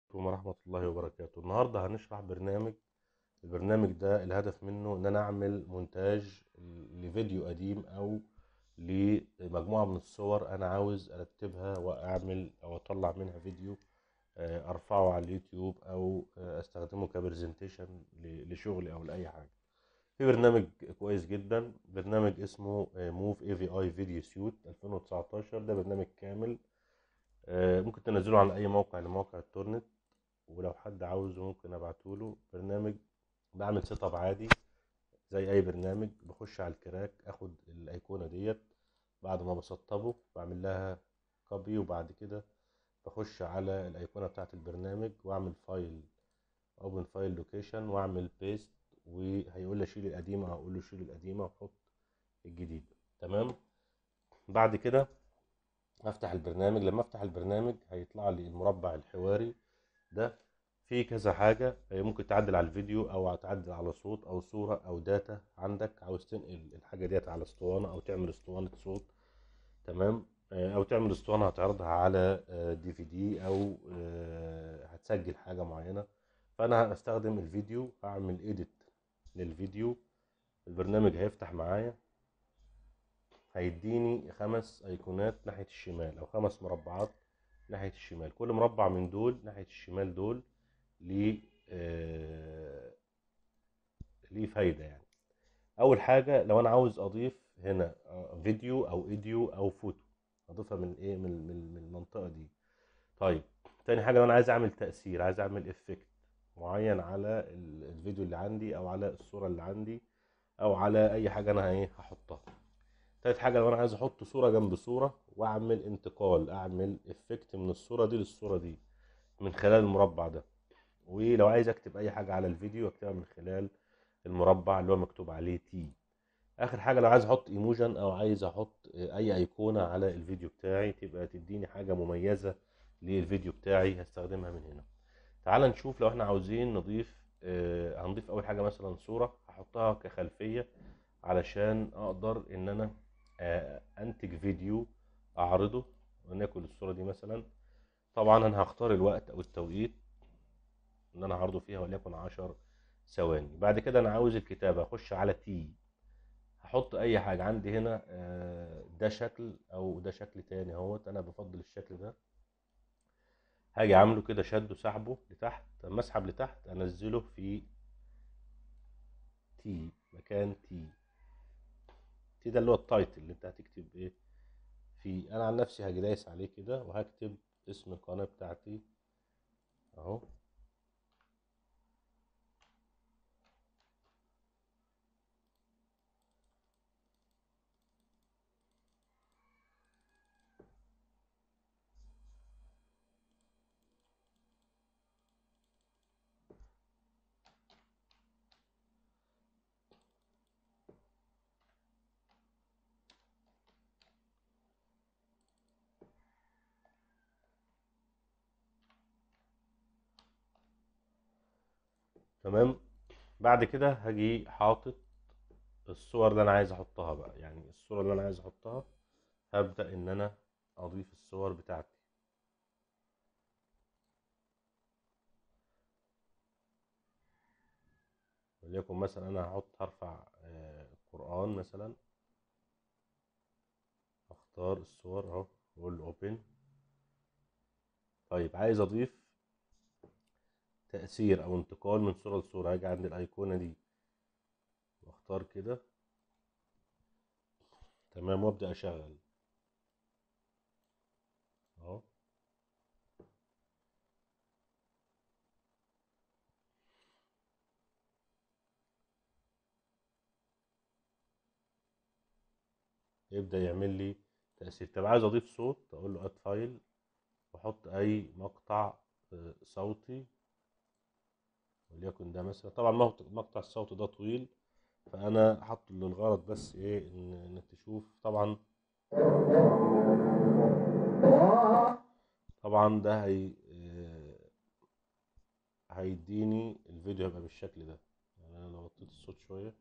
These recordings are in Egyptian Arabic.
عليكم ورحمة الله وبركاته النهاردة هنشرح برنامج البرنامج ده الهدف منه ان انا اعمل مونتاج لفيديو قديم او لمجموعة من الصور انا عاوز ارتبها واعمل او اطلع منها فيديو آه، ارفعه على اليوتيوب او آه، استخدمه كبرزنتيشن ل- لشغلي او لاي حاجة في برنامج كويس جدا برنامج اسمه موف اي في اي فيديو سيوت 2019 ده برنامج كامل آه، ممكن تنزله على اي موقع لمواقع التورنت ولو حد عاوزه ممكن ابعتهوله برنامج بعمل سيت اب عادي زي اي برنامج بخش على الكراك اخد الايقونه ديت بعد ما بسطبه بعمل لها كوبي وبعد كده بخش على الايقونه بتاعت البرنامج واعمل فايل اوبن فايل لوكيشن واعمل بيست وهيقول لي شيل القديمه هقول له شيل القديمه وحط الجديده تمام بعد كده افتح البرنامج لما افتح البرنامج هيطلع لي المربع الحواري ده فيه كذا حاجة ممكن تعدل على الفيديو او تعدل على صوت او صورة او داتا عندك عاوز تنقل الحاجة ديت على اسطوانة او تعمل اسطوانة صوت تمام آه، او تعمل اسطوانة هتعرضها على دي في دي او آه، هتسجل حاجة معينة فانا هستخدم الفيديو اعمل ايديت للفيديو البرنامج هيفتح معايا هيديني خمس ايقونات ناحية الشمال او خمس مربعات ناحية الشمال كل مربع من دول ناحية الشمال دول ليه آه، ليه فايدة يعني اول حاجة لو انا عاوز اضيف هنا آه، فيديو او ايديو او فوتو اضيفها من ايه من من من المنطقة دي طيب تاني حاجة لو انا عايز اعمل تأثير عايز اعمل افكت معين على ال- الفيديو اللي عندي او على الصورة اللي عندي او على اي حاجة انا ايه هحطها تالت حاجة لو أنا عايز أحط صورة جنب صورة وأعمل انتقال أعمل إفكت من الصورة دي للصورة دي من خلال المربع ده ولو عايز أكتب أي حاجة على الفيديو أكتبها من خلال المربع اللي هو مكتوب عليه تي آخر حاجة لو عايز أحط إيموجن أو عايز أحط أي أيقونة على الفيديو بتاعي تبقى تديني حاجة مميزة للفيديو بتاعي هستخدمها من هنا تعال نشوف لو احنا عاوزين نضيف آه، هنضيف أول حاجة مثلا صورة هحطها كخلفية علشان أقدر إن أنا آه، انتج فيديو اعرضه ولنكن الصوره دي مثلا طبعا انا هختار الوقت او التوقيت ان انا هعرضه فيها وليكن 10 ثواني بعد كده انا عاوز الكتابه اخش على تي هحط اي حاجه عندي هنا آه، ده شكل او ده شكل تاني اهوت انا بفضل الشكل ده هاجي عامله كده شده سحبه لتحت لما اسحب لتحت انزله في تي مكان تي تي ده اللي هو التايتل اللي انت هتكتب ايه فيه انا عن نفسي هاجي دايس عليه كده وهكتب اسم القناة بتاعتي اهو تمام بعد كده هاجي حاطط الصور اللي انا عايز احطها بقى يعني الصورة اللي انا عايز احطها هبدأ ان انا اضيف الصور بتاعتي وليكن مثلا انا هحط هرفع آه، قرآن مثلا اختار الصور اهو واقول له اوبن طيب عايز اضيف تأثير او انتقال من صورة لصورة هاجي عند الايقونة دي واختار كده تمام وابدأ اشغل اهو يبدأ يعمل لي تأثير طب عايز اضيف صوت اقول له اد فايل واحط اي مقطع آه، صوتي وليكن ده مثلا طبعا مقطع مقطع الصوت ده طويل فانا حاطه للغرض بس ايه ان انك تشوف طبعا طبعا ده هي آه، هيديني الفيديو هيبقى بالشكل ده يعني انا لو وطيت الصوت شوية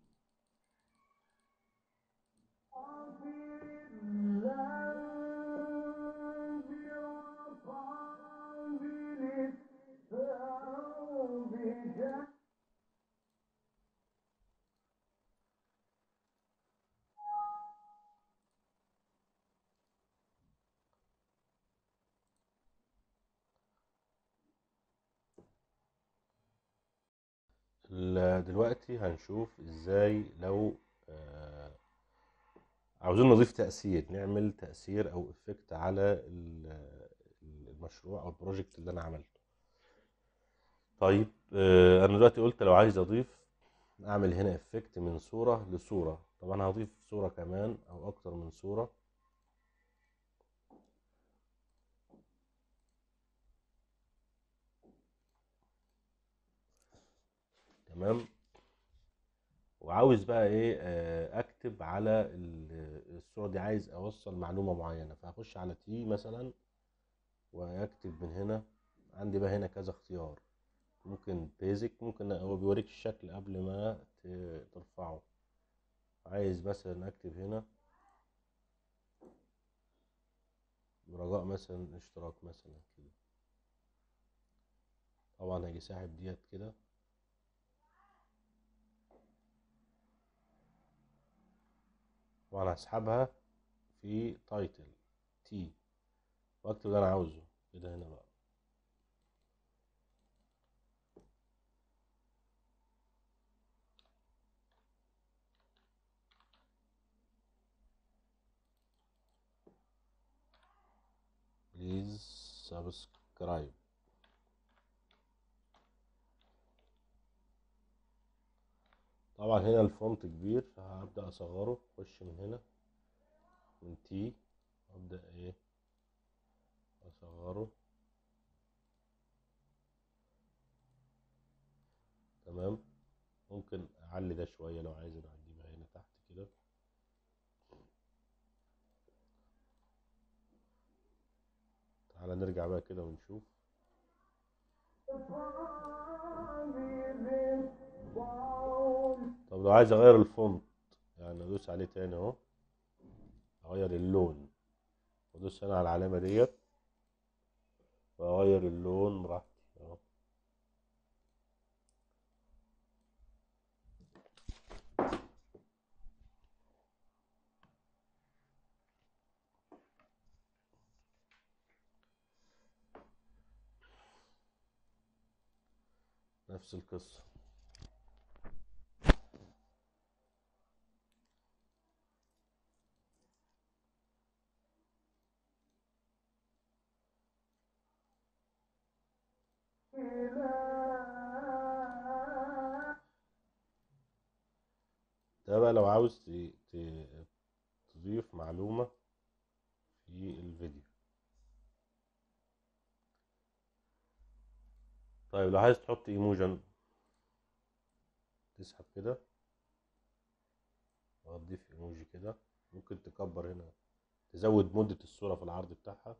ال- دلوقتي هنشوف ازاي لو آه، عاوزين نضيف تأثير نعمل تأثير او افكت على ال- المشروع او البروجكت اللي انا عملته طيب آه، انا دلوقتي قلت لو عايز اضيف اعمل هنا افكت من صورة لصورة طبعا هضيف صورة كمان او اكتر من صورة تمام وعاوز بقى ايه آه، اكتب على ال- الصورة دي عايز اوصل معلومة معينة فهخش على تي مثلا واكتب من هنا عندي بقى هنا كذا اختيار ممكن بيزك ممكن هو بيوريك الشكل قبل ما ت- ترفعه عايز مثلا اكتب هنا رجاء مثلا اشتراك مثلا كده طبعا هاجي ساحب ديت كده طبعا هسحبها في تايتل تي واكتب اللي انا عاوزه كده هنا بقى بليز سبسكرايب طبعا هنا الفونت كبير فهبدأ اصغره اخش من هنا من تي ابدأ ايه اصغره تمام ممكن اعلي ده شوية لو عايز انا اجيبها هنا تحت كده تعالى نرجع بقى كده ونشوف طب لو عايز اغير الفونت يعني ادوس عليه تاني اهو اغير اللون وادوس هنا على العلامة ديت واغير اللون براحتي اهو نفس القصة ده بقى لو عاوز ت- ت- تضيف معلومة في الفيديو طيب لو عايز تحط ايموجن تسحب كده وتضيف ايموجي كده ممكن تكبر هنا تزود مدة الصورة في العرض بتاعها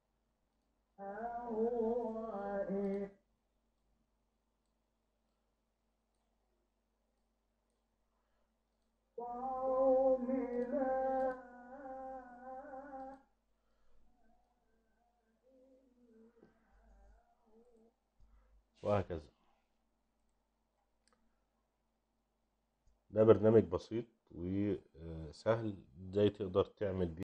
وهكذا ده برنامج بسيط وسهل ازاي تقدر تعمل بيه